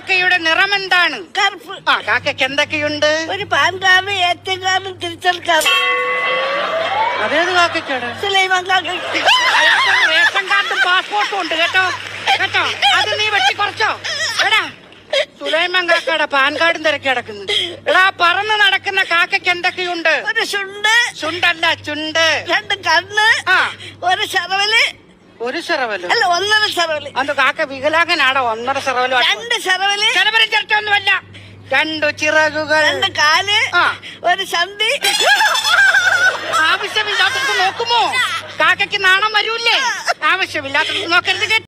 കാക്കയുടെ നിറം എന്താണ് കറുപ്പ് ആ കാക്കയ്ക്ക് എന്തൊക്കെയുണ്ട് ഒരു pan card A T M card തിരിച്ചൽ കാർഡ് അതേത് കാക്കയ്ക്കാണ് സുലൈമാൻ കാക്ക അയാൾക്ക് റേഷൻ കാർഡും പാസ്പോർട്ടും ഉണ്ട് കേട്ടോ കേട്ടോ അത് നീ വെട്ടി കുറച്ചോ എടാ സുലൈമാൻ കാക്കയുടെ പാൻ കാർഡും തിരക്കി കിടക്കുന്നു എടാ പറന്ന് നടക്കുന്ന കാക്കയ്ക്ക് എന്തൊക്കെയുണ്ട് ഒരു ചുണ്ട് ചുണ്ടല്ല ചുണ്ട് രണ്ട് കണ്ണ് ആ ഒരു ചെറവല് ഒരു ചെറവലും അല്ല ഒന്നര ചെറവല് അന്ന് കാക്ക വികലാംഗനാടോ ഒന്നര ചെറവലും രണ്ട് ചെറവല് ചെലവരും ചിരട്ടൊന്നുമല്ല രണ്ടു ചിറകുകൾ രണ്ട് കാല് ആ. ഒരു സന്ധി ആവശ്യമില്ലാത്തത് നോക്കുമോ കാക്കയ്ക്ക് നാണം വരൂലേ ആവശ്യമില്ലാത്തത് നോക്കരുത് കേട്ടോ